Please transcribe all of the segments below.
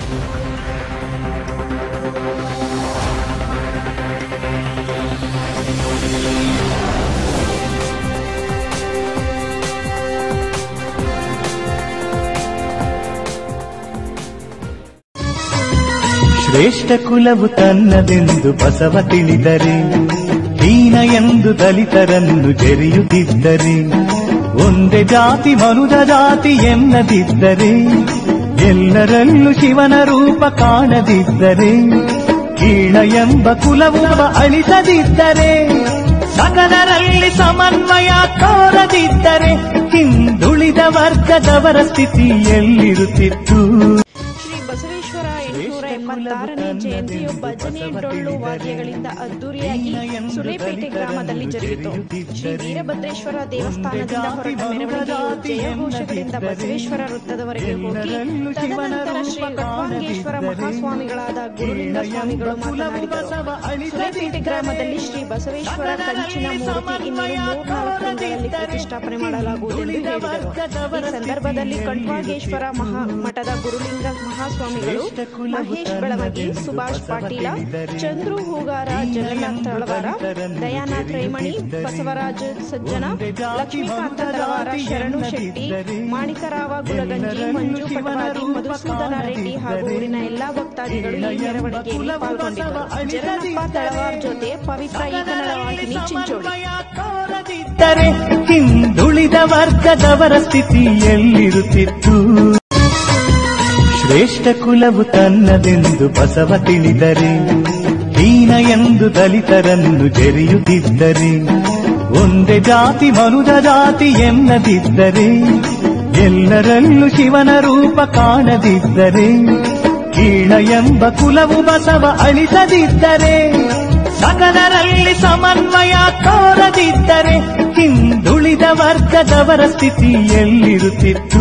ಶ್ರೇಷ್ಠ ಕುಲವು ತನ್ನದೆಂದು ಬಸವ ತಿಳಿದರೆ ಹೀನ ಎಂದು ದಲಿತರನ್ನು ಜೆರೆಯುತ್ತಿದ್ದರೆ ಒಂದೇ ಜಾತಿ ಮನುಜ ಜಾತಿ ಎನ್ನದಿದ್ದರೆ ಎಲ್ಲರಲ್ಲೂ ಶಿವನ ರೂಪ ಕಾಣದಿದ್ದರೆ ಕೀಳ ಎಂಬ ಕುಲವು ಅಳಿಸದಿದ್ದರೆ ಸಕಲರಲ್ಲಿ ಸಮನ್ವಯ ತೋರದಿದ್ದರೆ ಹಿಂದುಳಿದ ವರ್ಗದವರ ಸ್ಥಿತಿ ಎಲ್ಲಿರುತ್ತಿತ್ತು ಶ್ರೀ ಬಸವೇಶ್ವರ ಎಂಟುನೂರ ಎಂಬತ್ತಾರನೇ ಜಯಂತಿಯು ಭಜನೆ ಡೊಳ್ಳು ವಾದ್ಯಗಳಿಂದ ಅದ್ದೂರಿಯಾಗಿ ಸುಲೇಪೇಟೆ ಗ್ರಾಮದಲ್ಲಿ ಜರುಗಿತು ಶ್ರೀ ವೀರಭದ್ರೇಶ್ವರ ದೇವಸ್ಥಾನದಿಂದ ಹೊರಟ ಮೆರವಣಿಗೆಯು ಜಯಘೋಷಗಳಿಂದ ಬಸವೇಶ್ವರ ವೃತ್ತದವರೆಗೆ ಹೋಗಿ ತದನಂತರ ಶ್ರೀ ಕಟ್ವಾಂಗೇಶ್ವರ ಮಹಾಸ್ವಾಮಿಗಳಾದ ಗುರುಲಿಂಗ ಸ್ವಾಮಿಗಳು ಮಾತನಾಡಿದರು ಸುಲೇಪೇಟೆ ಗ್ರಾಮದಲ್ಲಿ ಶ್ರೀ ಬಸವೇಶ್ವರ ಕಂಚಿನ ಮೂರ್ತಿ ಇನ್ನೇನು ಮೂರ್ನಾಲ್ಕು ತಿಂಗಳಲ್ಲಿ ಪ್ರತಿಷ್ಠಾಪನೆ ಮಾಡಲಾಗುವುದೆಂದು ಹೇಳಿದರು ಈ ಸಂದರ್ಭದಲ್ಲಿ ಕಟ್ವಾಗೇಶ್ವರ ಮಹಾ ಮಠದ ಗುರುಲಿಂಗ ಮಹಾಸ್ವಾಮಿಗಳು ಮಹೇಶ್ ಬೆಳಮಗಿ ಸುಭಾಷ್ ಪಾಟೀಲ ಚಂದ್ರು ಹೂಗಾರ ಜಗನ್ನಾಥ್ ತಳವಾರ ದಯಾನಾಥ್ ರೈಮಣಿ ಬಸವರಾಜ ಸಜ್ಜನ ಲಕ್ಷ್ಮೀಕಾಂತ ತಳವಾರ ಶರಣು ಶೆಟ್ಟಿ ಮಾಣಿಕರಾವ ಗುಲಗಂಜಿ ಮಂಜು ಪಟವಾದಿ ಮಧುಸೂದನ ರೆಡ್ಡಿ ಹಾಗೂ ಊರಿನ ಎಲ್ಲಾ ಭಕ್ತಾದಿಗಳು ಈ ಮೆರವಣಿಗೆಯಲ್ಲಿ ಪಾಲ್ಗೊಂಡಿದ್ದರು ಜರನಪ್ಪ ತಳವಾರ್ ಜೊತೆ ಪವಿತ್ರ ಈ ಕನ್ನಡ ವಾಹಿನಿ ಚಿಂಚೋಳಿ ಇದ್ದರೆ ಹಿಂದುಳಿದ ವರ್ಗದವರ ಸ್ಥಿತಿ ಎಲ್ಲಿರುತ್ತಿತ್ತು ಶ್ರೇಷ್ಠ ಕುಲವು ತನ್ನದೆಂದು ಬಸವ ತಿಳಿದರೆ ಹೀನ ಎಂದು ದಲಿತರನ್ನು ಜೆರೆಯುತ್ತಿದ್ದರೆ ಒಂದೇ ಜಾತಿ ಮನುಜ ಜಾತಿ ಎನ್ನದಿದ್ದರೆ ಎಲ್ಲರಲ್ಲೂ ಶಿವನ ರೂಪ ಕಾಣದಿದ್ದರೆ ಕೀಳ ಎಂಬ ಕುಲವು ಬಸವ ಅಳಿಸದಿದ್ದರೆ ಸಕಲರಲ್ಲಿ ಸಮನ್ವಯ ತೋರದಿದ್ದರೆ ಹಿಂದುಳಿದ ವರ್ಗದವರ ಸ್ಥಿತಿ ಎಲ್ಲಿರುತ್ತಿತ್ತು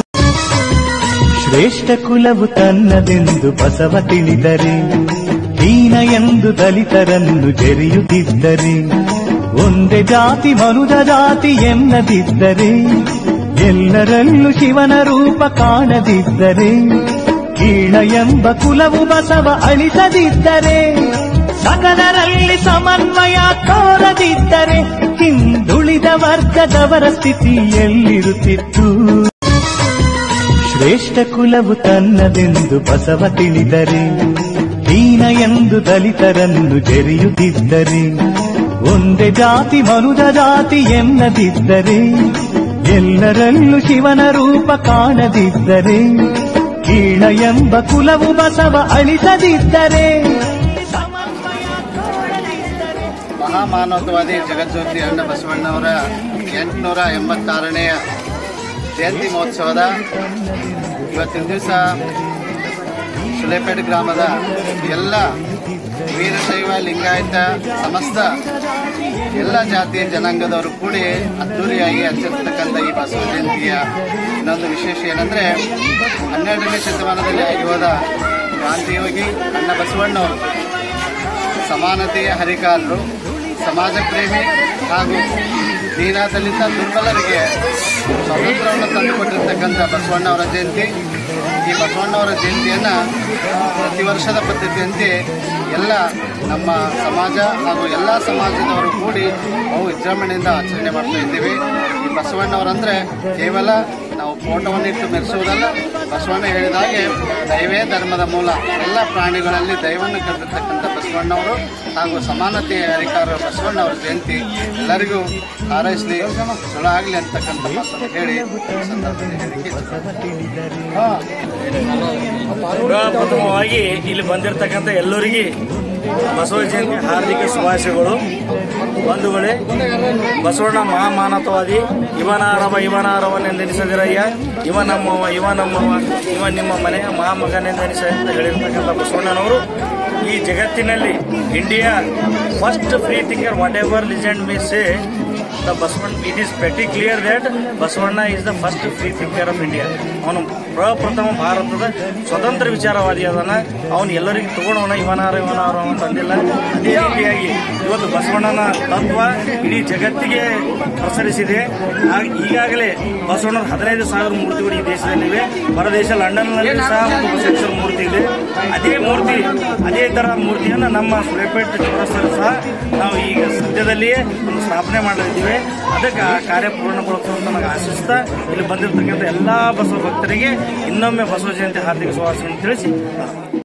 ಶ್ರೇಷ್ಠ ಕುಲವು ತನ್ನದೆಂದು ಬಸವ ತಿಳಿದರೆ ಹೀನ ಎಂದು ದಲಿತರನ್ನು ಜೆರೆಯುತ್ತಿದ್ದರೆ ಒಂದೇ ಜಾತಿ ಮನುಜ ಜಾತಿ ಎನ್ನದಿದ್ದರೆ ಎಲ್ಲರಲ್ಲೂ ಶಿವನ ರೂಪ ಕಾಣದಿದ್ದರೆ ಕೀಳ ಎಂಬ ಕುಲವು ಬಸವ ಅಳಿಸದಿದ್ದರೆ ಸಕಲರಲ್ಲಿ ಸಮನ್ವಯ ತೋರದಿದ್ದರೆ ಹಿಂದುಳಿದ ವರ್ಗದವರ ಸ್ಥಿತಿ ಎಲ್ಲಿರುತ್ತಿತ್ತು ಶ್ರೇಷ್ಠ ಕುಲವು ತನ್ನದೆಂದು ಬಸವ ತಿಳಿದರೆ ಹೀನ ಎಂದು ದಲಿತರನ್ನು ಜೆರೆಯುತ್ತಿದ್ದರೆ ಒಂದೇ ಜಾತಿ ಮನುಜ ಜಾತಿ ಎನ್ನದಿದ್ದರೆ ಎಲ್ಲರಲ್ಲೂ ಶಿವನ ರೂಪ ಕಾಣದಿದ್ದರೆ ಕೀಳ ಎಂಬ ಕುಲವು ಬಸವ ಅಳಿಸದಿದ್ದರೆ ಮಹಾಮಾನವತಾವಾದಿ ಜಗಜ್ಯೋತಿ ಅಣ್ಣ ಬಸವಣ್ಣವರ ಎಂಟುನೂರ ಎಂಬತ್ತಾರನೆಯ ಜಯಂತಿ ಮಹೋತ್ಸವದ ಇವತ್ತಿನ ದಿವಸ ಸುಲೇಪೇಟೆ ಗ್ರಾಮದ ಎಲ್ಲ ವೀರಶೈವ ಲಿಂಗಾಯತ ಸಮಸ್ತ ಎಲ್ಲ ಜಾತಿಯ ಜನಾಂಗದವರು ಕೂಡಿ ಅದ್ದೂರಿಯಾಗಿ ಆಚರಿಸ್ತಕ್ಕಂಥ ಈ ಬಸವ ಜಯಂತಿಯ ಇನ್ನೊಂದು ವಿಶೇಷ ಏನಂದರೆ ಹನ್ನೆರಡನೇ ಶತಮಾನದಲ್ಲಿ ಆಗಿ ಹೋದ ಕ್ರಾಂತಿಯೋಗಿ ಅಣ್ಣ ಬಸವಣ್ಣವರು ಸಮಾನತೆಯ ಹರಿಕಾರರು ಸಮಾಜ ಪ್ರೇಮಿ ಹಾಗೂ ದೀನದಲಿತ ದುರ್ಬಲರಿಗೆ ಸ್ವಾತಂತ್ರ್ಯವನ್ನು ತಂದುಕೊಟ್ಟಿರ್ತಕ್ಕಂಥ ಬಸವಣ್ಣವರ ಜಯಂತಿ ಈ ಬಸವಣ್ಣವರ ಜಯಂತಿಯನ್ನು ಪ್ರತಿ ವರ್ಷದ ಪದ್ಧತಿಯಂತೆ ಎಲ್ಲ ನಮ್ಮ ಸಮಾಜ ಹಾಗೂ ಎಲ್ಲ ಸಮಾಜದವರು ಕೂಡಿ ಬಹು ವಿಜೃಂಭಣೆಯಿಂದ ಆಚರಣೆ ಮಾಡ್ತಾ ಇದ್ದೀವಿ ಈ ಬಸವಣ್ಣವರಂದರೆ ಕೇವಲ ನಾವು ಫೋಟೋವನ್ನು ಇಟ್ಟು ಮೆರೆಸುವುದಲ್ಲ ಬಸವಣ್ಣ ಹೇಳಿದ ಹಾಗೆ ದೈವೇ ಧರ್ಮದ ಮೂಲ ಎಲ್ಲ ಪ್ರಾಣಿಗಳಲ್ಲಿ ದೈವವನ್ನು ಕರೆದಿರ್ತಕ್ಕಂಥ ಬಸವಣ್ಣವರು ಹಾಗೂ ಸಮಾನತೆಯ ಹರಿಕಾರ ಬಸವಣ್ಣವರ ಜಯಂತಿ ಎಲ್ಲರಿಗೂ ಹಾರೈಸಲಿ ಚಲೋ ಆಗಲಿ ಅಂತಕ್ಕಂಥ ಮಾತನ್ನು ಹೇಳಿ ಈ ಸಂದರ್ಭದಲ್ಲಿ ಹೇಳಿಕೆ ಪ್ರಥಮವಾಗಿ ಇಲ್ಲಿ ಬಂದಿರತಕ್ಕಂಥ ಎಲ್ಲರಿಗೆ ಬಸವ ಜಯಂತಿ ಹಾರ್ದಿಕ ಶುಭಾಶಯಗಳು ಬಂಧುಗಳೇ ಬಸವಣ್ಣ ಮಹಾಮಾನವತಾವಾದಿ ಇವನಾರವ ಇವನಾರವನೆಂದೆನಿಸದಿರಯ್ಯ ಇವ ನಮ್ಮವ ಇವ ನಮ್ಮವ ಇವ ನಿಮ್ಮ ಮನೆಯ ಮಹಾಮಗನೆಂದೆನಿಸ ಅಂತ ಹೇಳಿರ್ತಕ್ಕಂಥ ಬಸವಣ್ಣನವರು ಈ ಜಗತ್ತಿನಲ್ಲಿ India first free thinker whatever legend may say the Basavanna it is very clear that Basavanna is the first free thinker of India ಅವನು ಪ್ರಪ್ರಥಮ ಭಾರತದ ಸ್ವತಂತ್ರ ವಿಚಾರವಾದಿ ಅದನ್ನ ಅವನು ಎಲ್ಲರಿಗೂ ತಗೊಳ್ಳೋಣ ಇವನಾರ ಇವನಾರ ಅಂತ ಅಂದಿಲ್ಲ ಅದೇ ರೀತಿಯಾಗಿ ಇವತ್ತು ಬಸವಣ್ಣನ ತತ್ವ ಇಡೀ ಜಗತ್ತಿಗೆ ಪ್ರಸರಿಸಿದೆ ಆಗ- ಈಗಾಗಲೇ ಬಸವಣ್ಣನ ಹದಿನೈದು ಸಾವಿರ ಮೂರ್ತಿಗಳು ಈ ದೇಶದಲ್ಲಿವೆ ಹೊರದೇಶ ಲಂಡನ್ನಲ್ಲಿ ಸಹ ಒಂದು ಬಸವೇಶ್ವರ ಮೂರ್ತಿ ಇದೆ ಅದೇ ಮೂರ್ತಿ ಅದೇ ತರ ಮೂರ್ತಿಯನ್ನು ನಮ್ಮ ಸುರೇಪೇಟೆ ಚೌರಸ್ತಲ್ಲಿ ಸಹ ನಾವು ಈಗ ಸದ್ಯದಲ್ಲಿಯೇ ಒಂದು ಸ್ಥಾಪನೆ ಮಾಡಲಿದ್ದೀವಿ ಅದಕ್ಕೆ ಆ ಕಾರ್ಯ ಪೂರ್ಣಗೊಳಿಸುವಂತ ನನಗೆ ಆಶಿಸ್ತಾ ಇಲ್ಲಿ ಬಂದಿರತಕ್ಕಂಥ ಎಲ್ಲಾ ಬಸವ ಭಕ್ತರಿಗೆ ಇನ್ನೊಮ್ಮೆ ಬಸವ ಜಯಂತಿ ಹಾರ್ದಿಕ ಶುಭಾಶಯಗಳನ್ನು ತಿಳಿಸಿ